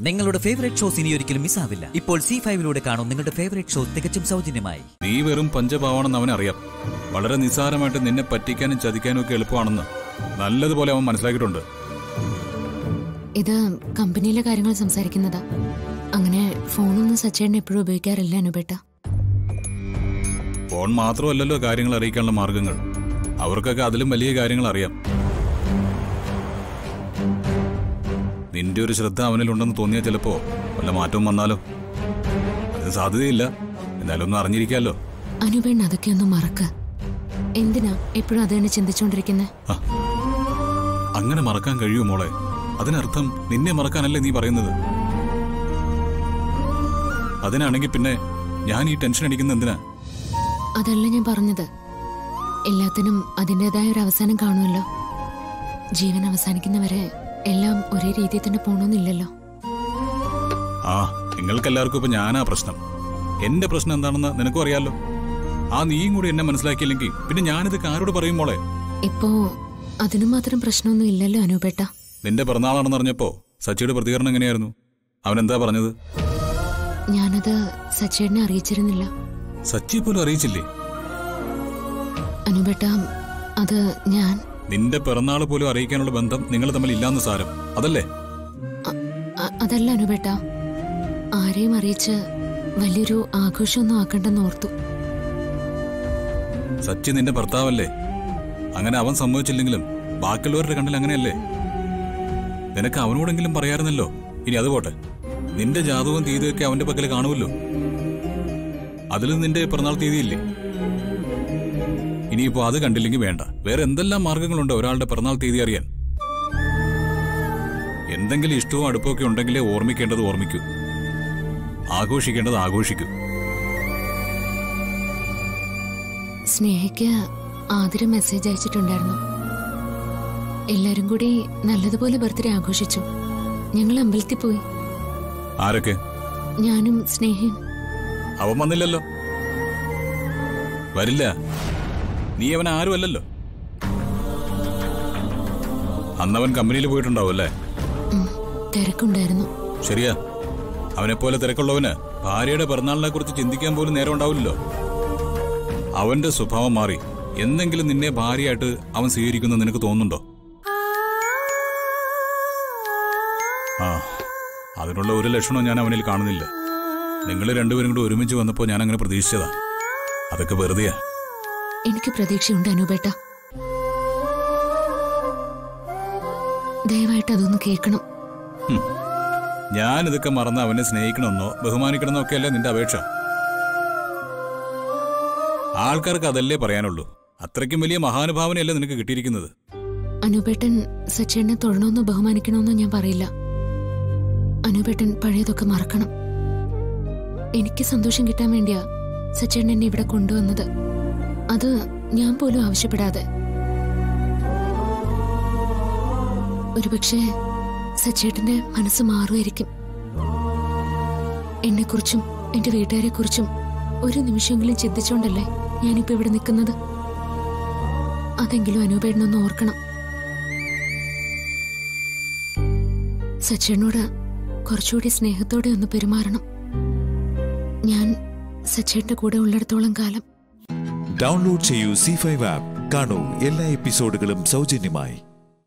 നിങ്ങളുടെ favourite shows ഇനി ഒരിക്കലും മിസ്സാവില്ല ഇപ്പോൾ സി ഫൈവിലൂടെ കാണും നിങ്ങളുടെ ഫേവറേറ്റ് ഷോ തികച്ചും സൗജന്യമായി നീ വെറും പഞ്ചപാവാണെന്ന് അവനറിയാം വളരെ നിസ്സാരമായിട്ട് നിന്നെ പറ്റിക്കാനും ചതിക്കാനും ഒക്കെ എളുപ്പമാണെന്ന് നല്ലതുപോലെ അവൻ മനസ്സിലാക്കിയിട്ടുണ്ട് ഇത് കമ്പനിയിലെ കാര്യങ്ങൾ സംസാരിക്കുന്നതാ അങ്ങനെ ഫോണൊന്നും സച്ചേട്ടൻ എപ്പോഴും ഉപയോഗിക്കാറില്ല അനുപേട്ട ഫോൺ മാത്രമല്ലല്ലോ കാര്യങ്ങൾ അറിയിക്കാനുള്ള മാർഗങ്ങൾ അവർക്കൊക്കെ അതിലും വലിയ കാര്യങ്ങൾ അറിയാം നിന്റെ ഒരു ശ്രദ്ധ അവനിലുണ്ടെന്ന് തോന്നിയാൽ ചിലപ്പോ വല്ല മാറ്റവും വന്നാലോ അതിന് സാധ്യതയില്ല എന്നാലും ഒന്ന് അറിഞ്ഞിരിക്കാലോ അനുപേണ്ണ അതൊക്കെ ഒന്ന് മറക്ക എന്തിനാ എപ്പോഴും അത് തന്നെ ചിന്തിച്ചുകൊണ്ടിരിക്കുന്നത് ആ, അങ്ങനെ മറക്കാൻ കഴിയുമോ മോളെ അതിനർത്ഥം നിന്നെ മറക്കാനല്ലേ നീ പറയുന്നത് അതിനാണെങ്കിൽ പിന്നെ ഞാൻ ഈ ടെൻഷൻ അടിക്കുന്ന എന്തിനാ അതല്ല ഞാൻ പറഞ്ഞത് എല്ലാത്തിനും അതിൻ്റെതായ ഒരു അവസാനം കാണുമല്ലോ ജീവൻ അവസാനിക്കുന്നവരെ എല്ലാം ഒരേ രീതിയിൽ തന്നെ പോണമെന്നില്ലല്ലോ ആ നിങ്ങൾക്കെല്ലാവർക്കും ഇപ്പൊ ഞാനാ പ്രശ്നം എന്റെ പ്രശ്നം എന്താണെന്ന് നിനക്കും അറിയാലോ ആ നീയും കൂടി എന്നെ മനസ്സിലാക്കിയില്ലെങ്കിൽ പിന്നെ ഞാനിത് ആരോട് പറയും മോളെ ഇപ്പോ അതിനു മാത്രം പ്രശ്നമൊന്നും ഇല്ലല്ലോ അനുപേട്ട നിന്റെ പിറന്നാളാണെന്ന് അറിഞ്ഞപ്പോ സച്ചിയുടെ പ്രതികരണം എങ്ങനെയായിരുന്നു അവൻ എന്താ പറഞ്ഞത് ഞാനത് സച്ചേട്ടനെ അറിയിച്ചിരുന്നില്ല സച്ചി പോലും അറിയിച്ചില്ലേ അനുപേട്ട അത് ഞാൻ നിന്റെ പിറന്നാൾ പോലും അറിയിക്കാനുള്ള ബന്ധം നിങ്ങൾ തമ്മിൽ ഇല്ലാന്ന് സാരം അതല്ലേ അ- അ- അതല്ല അനുപേട്ട ആരെയും അറിയിച്ച് വലിയൊരു ആഘോഷമൊന്നും ആക്കണ്ടെന്ന് ഓർത്തു സച്ചി നിന്റെ ഭർത്താവല്ലേ അങ്ങനെ അവൻ സമ്മതിച്ചില്ലെങ്കിലും ബാക്കിയുള്ളവരുടെ കണ്ണിൽ അങ്ങനെയല്ലേ നിനക്ക് അവനോടെങ്കിലും പറയാറുന്നല്ലോ ഇനി അത് പോട്ടെ നിന്റെ ജാതകവും തീയതിയൊക്കെ അവന്റെ പക്കൽ കാണുമല്ലോ അതിലും നിന്റെ പിറന്നാൾ തീയതിയില്ലേ ഇനിയിപ്പോ അത് കണ്ടില്ലെങ്കിൽ വേണ്ട വേറെ എന്തെല്ലാം മാർഗങ്ങളുണ്ട് ഒരാളുടെ പിറന്നാൾ തീയതി അറിയാൻ എന്തെങ്കിലും ഇഷ്ടവും അടുപ്പമൊക്കെ ഉണ്ടെങ്കിലേ ഓർമ്മിക്കേണ്ടത് ഓർമ്മിക്കൂ ആഘോഷിക്കേണ്ടത് ആഘോഷിക്കൂ സ്നേഹയ്ക്ക് ആതിര മെസ്സേജ് അയച്ചിട്ടുണ്ടായിരുന്നു എല്ലാരും കൂടി നല്ലതുപോലെ ബർത്ത്ഡേ ആഘോഷിച്ചു ഞങ്ങൾ അമ്പലത്തിൽ പോയി ആരൊക്കെ ഞാനും സ്നേഹയും അവൻ വന്നില്ലല്ലോ വരില്ല നീ അവൻ ആരും അല്ലല്ലോ അന്നവൻ കമ്പനിയിൽ പോയിട്ടുണ്ടാവും അല്ലേ ഉം, തിരക്കുണ്ടായിരുന്നു ശരിയാ അവനെപ്പോലെ തിരക്കുള്ളവന് ഭാര്യയുടെ പിറന്നാളിനെ കുറിച്ച് ചിന്തിക്കാൻ പോലും നേരം ഉണ്ടാവില്ലല്ലോ അവന്റെ സ്വഭാവം മാറി എന്തെങ്കിലും നിന്നെ ഭാര്യയായിട്ട് അവൻ സ്വീകരിക്കുന്നു നിനക്ക് തോന്നുന്നുണ്ടോ ആ അതിനുള്ള ഒരു ലക്ഷണവും ഞാൻ അവനിൽ കാണുന്നില്ല നിങ്ങൾ രണ്ടുപേരും കൂടി ഒരുമിച്ച് വന്നപ്പോൾ ഞാൻ അങ്ങനെ പ്രതീക്ഷിച്ചതാ അതൊക്കെ വെറുതെയാ എനിക്ക് പ്രതീക്ഷയുണ്ട് അനുപേട്ട ദയവായിട്ട് അതൊന്ന് കേൾക്കണം ഞാൻ ഇതൊക്കെ മറന്ന് അവനെ സ്നേഹിക്കണമെന്നോ ബഹുമാനിക്കണമെന്നോ ഒക്കെയല്ലേ നിന്റെ അപേക്ഷ ആൾക്കാർക്ക് അതല്ലേ പറയാനുള്ളൂ അത്രയ്ക്കും വലിയ മഹാനുഭാവനയല്ലേ നിനക്ക് കിട്ടിയിരിക്കുന്നത് അനുപേട്ടൻ സച്ചേട്ടനെ തൊഴണമെന്നോ ബഹുമാനിക്കണമെന്നോ ഞാൻ പറയില്ല അനുപേട്ടൻ പഴയതൊക്കെ മറക്കണം എനിക്ക് സന്തോഷം കിട്ടാൻ വേണ്ടിയാ സച്ചേട്ടൻ എന്നെ ഇവിടെ കൊണ്ടുവന്നത് അത് ഞാൻ പോലും ആവശ്യപ്പെടാതെ ഒരുപക്ഷെ സച്ചേട്ടന്റെ മനസ്സ് മാറുമായിരിക്കും എന്നെക്കുറിച്ചും എന്റെ വീട്ടുകാരെ കുറിച്ചും ഒരു നിമിഷമെങ്കിലും ചിന്തിച്ചോണ്ടല്ലേ ഞാനിപ്പോ ഇവിടെ നിൽക്കുന്നത് അതെങ്കിലും അനൂപേട്ടനൊന്ന് ഓർക്കണം സച്ചേട്ടനോട് കുറച്ചുകൂടി സ്നേഹത്തോടെ ഒന്ന് പെരുമാറണം ഞാൻ സച്ചേട്ടന്റെ കൂടെ ഉള്ളിടത്തോളം കാലം ഡൗൺലോഡ് ചെയ്യൂ സി ഫൈവ് ആപ്പ് കാണൂ എല്ലാ എപ്പിസോഡുകളും സൗജന്യമായി